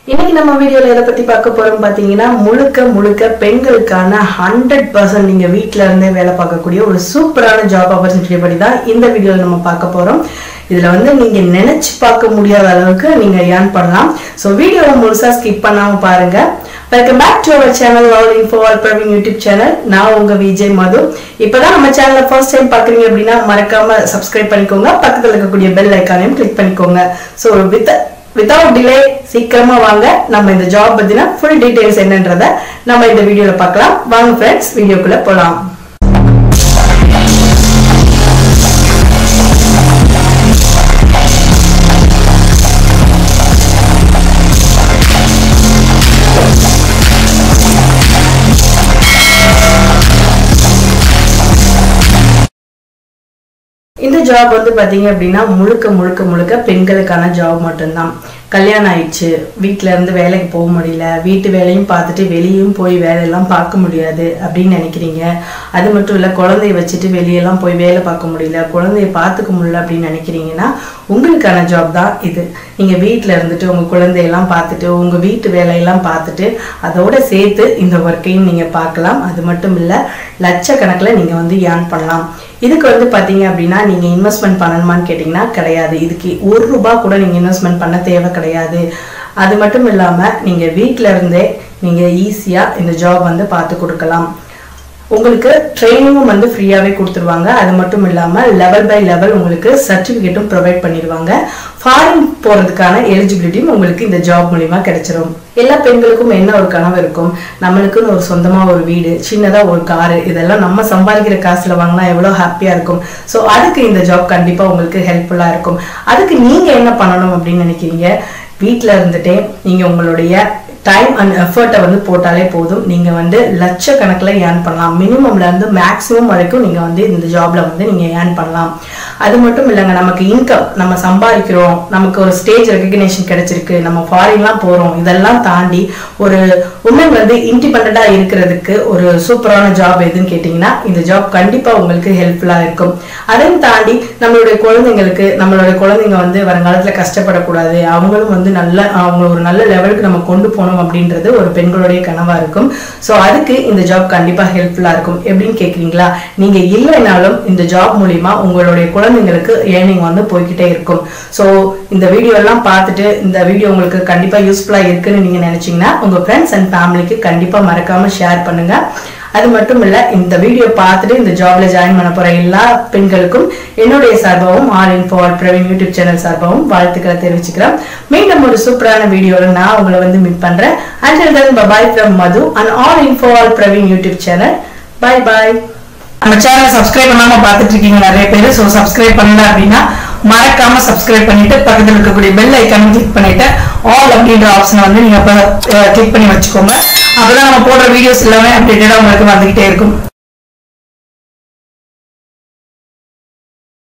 இன்னைக்கு நம்ம வீடியோல எதை பத்தி பார்க்க போறோம் பாத்தீங்கன்னா முழுக்க முழுக்க பெண்களுக்கான ஹண்ட்ரட் பர்சன்ட் நீங்க வீட்ல இருந்தே வேலை பார்க்கக்கூடிய ஒரு சூப்பரான ஜாப் ஆப்பர்ச்சுனிட்டி படி தான் இந்த வீடியோல நம்ம பார்க்க போறோம் இதுல வந்து நீங்க நினைச்சு பார்க்க முடியாத அளவுக்கு நீங்க ஏர்ன் பண்ணலாம் ஸோ வீடியோவை முழுசா ஸ்கிப் பண்ணாம பாருங்க welcome back to our channel all in for all Praveen YouTube channel நான் உங்க விஜய் மது இப்பதான் நம்ம சேனலை ஃபர்ஸ்ட் டைம் பாக்குறீங்க அப்படின்னா மறக்காம சப்ஸ்கிரைப் பண்ணிக்கோங்க பக்கத்துல இருக்கக்கூடிய பெல் ஐக்கானையும் கிளிக் பண்ணிக்கோங்க ஸோ வித் வித்தவுட் டிலே சீக்கிரமா வாங்க நம்ம இந்த ஜாப் பத்தின ஃபுல் டீடைல்ஸ் என்னன்றத நம்ம இந்த வீடியோல பார்க்கலாம் வாங்க ஃப்ரெண்ட்ஸ் வீடியோக்குள்ள போலாம் இந்த ஜாப் வந்து பாத்தீங்க அப்படின்னா முழுக்க முழுக்க முழுக்க பெண்களுக்கான ஜாப் மட்டும்தான் கல்யாணம் ஆயிடுச்சு வீட்ல இருந்து வேலைக்கு போக முடியல வீட்டு வேலையும் பார்த்துட்டு வெளியும் போய் வேலையெல்லாம் பார்க்க முடியாது அப்படின்னு நினைக்கிறீங்க அது மட்டும் இல்ல குழந்தைய வச்சுட்டு வெளியெல்லாம் போய் வேலை பார்க்க முடியல குழந்தைய பார்த்துக்க முடியல அப்படின்னு நினைக்கிறீங்கன்னா உங்களுக்கான ஜாப் தான் இது நீங்க வீட்ல இருந்துட்டு உங்க குழந்தையெல்லாம் பார்த்துட்டு உங்க வீட்டு வேலையெல்லாம் பார்த்துட்டு அதோட சேர்த்து இந்த ஒர்க்கையும் நீங்க பார்க்கலாம் அது மட்டும் இல்ல லட்சக்கணக்கில் நீங்க வந்து ஏர்ன் பண்ணலாம் இதுக்கு வந்து பாத்தீங்க அப்படின்னா நீங்க இன்வெஸ்ட்மெண்ட் பண்ணணுமான்னு கேட்டிங்கன்னா கிடையாது இதுக்கு ஒரு ரூபாய் கூட நீங்க இன்வெஸ்ட்மெண்ட் பண்ண தேவை கிடையாது அது மட்டும் இல்லாம நீங்க வீட்ல இருந்தே நீங்க ஈஸியா இந்த ஜாப் வந்து பார்த்து கொடுக்கலாம் உங்களுக்கு ட்ரைனிங்கும் வந்து ஃப்ரீயாகவே கொடுத்துருவாங்க அது மட்டும் இல்லாமல் லெவல் பை லெவல் உங்களுக்கு சர்டிஃபிகேட்டும் ப்ரொவைட் பண்ணிடுவாங்க ஃபாரின் போகிறதுக்கான எலிஜிபிலிட்டியும் உங்களுக்கு இந்த ஜாப் மூலிமா கிடைச்சிரும் எல்லா பெண்களுக்கும் என்ன ஒரு கனவு இருக்கும் நம்மளுக்குன்னு ஒரு சொந்தமாக ஒரு வீடு சின்னதாக ஒரு காரு இதெல்லாம் நம்ம சம்பாதிக்கிற காசில் வாங்கினா எவ்வளோ ஹாப்பியாக இருக்கும் ஸோ அதுக்கு இந்த ஜாப் கண்டிப்பாக உங்களுக்கு ஹெல்ப்ஃபுல்லாக இருக்கும் அதுக்கு நீங்கள் என்ன பண்ணணும் அப்படின்னு நினைக்கிறீங்க வீட்டில் இருந்துட்டே நீங்கள் உங்களுடைய டைம் அண்ட் எஃபர்ட்டை வந்து போட்டாலே போதும் நீங்கள் வந்து லட்சக்கணக்கில் ஏர்ன் பண்ணலாம் மினிமம்ல இருந்து மேக்ஸிமம் வரைக்கும் நீங்கள் வந்து இந்த ஜாப்ல வந்து நீங்கள் ஏர்ன் பண்ணலாம் அது மட்டும் இல்லைங்க நமக்கு இன்கம் நம்ம சம்பாதிக்கிறோம் நமக்கு ஒரு ஸ்டேஜ் ரெகக்னேஷன் கிடைச்சிருக்கு நம்ம ஃபாரின்லாம் போகிறோம் இதெல்லாம் தாண்டி ஒரு உமன் வந்து இண்டிபெண்ட்டாக இருக்கிறதுக்கு ஒரு சூப்பரான ஜாப் எதுன்னு கேட்டிங்கன்னா இந்த ஜாப் கண்டிப்பாக உங்களுக்கு ஹெல்ப்ஃபுல்லாக இருக்கும் அதையும் தாண்டி நம்மளுடைய குழந்தைங்களுக்கு நம்மளுடைய குழந்தைங்க வந்து வருங்காலத்தில் கஷ்டப்படக்கூடாது அவங்களும் வந்து நல்ல அவங்க ஒரு நல்ல லெவலுக்கு நம்ம கொண்டு போகணும் அப்படின்றது ஒரு பெண்களுடைய கனவா இருக்கும் ஸோ அதுக்கு இந்த ஜாப் கண்டிப்பா ஹெல்ப்ஃபுல்லா இருக்கும் எப்படின்னு கேக்குறீங்களா நீங்க இல்லைனாலும் இந்த ஜாப் மூலியமா உங்களுடைய குழந்தைங்களுக்கு ஏர்னிங் வந்து போய்கிட்டே இருக்கும் ஸோ இந்த வீடியோ எல்லாம் பார்த்துட்டு இந்த வீடியோ உங்களுக்கு கண்டிப்பா யூஸ்ஃபுல்லா இருக்குன்னு நீங்க நினைச்சீங்கன்னா உங்க ஃப்ரெண்ட்ஸ் அண்ட் ஃபேமிலிக்கு கண்டிப்பா மறக்காம ஷேர் பண்ணுங்க அது மட்டும் இல்ல இந்த வீடியோ பார்த்துட்டு இந்த ஜாப்ல ஜாயின் பண்ண போற எல்லா பெண்களுக்கும் என்னுடைய சார்பாகவும் all in for Praveen YouTube channel சார்பாகவும் வாழ்த்துக்களை தெரிவிச்சுக்கிறேன் மீண்டும் ஒரு சூப்பரான வீடியோல நான் உங்களை வந்து மீட் பண்றேன் until then bye bye from Madhu and all in for Praveen YouTube channel bye bye நம்ம சேனலை சப்ஸ்கிரைப் பண்ணாம பார்த்துட்டு இருக்கீங்க நிறைய பேர் ஸோ சப்ஸ்கிரைப் பண்ணல அப்படின்னா மறக்காம சப்ஸ்கிரைப் பண்ணிட்டு பக்கத்தில் இருக்கக்கூடிய பெல் ஐக்கான கிளிக் பண்ணிட்டு ஆல் அப்படின்ற ஆப்ஷனை வந்து நீங்க கிளிக் பண்ணி வச்சுக்கோங்க அப்பதான் நம்ம போடுற வீடியோஸ் எல்லாமே அப்டேட்டடா உங்களுக்கு வந்துகிட்டே இருக்கும்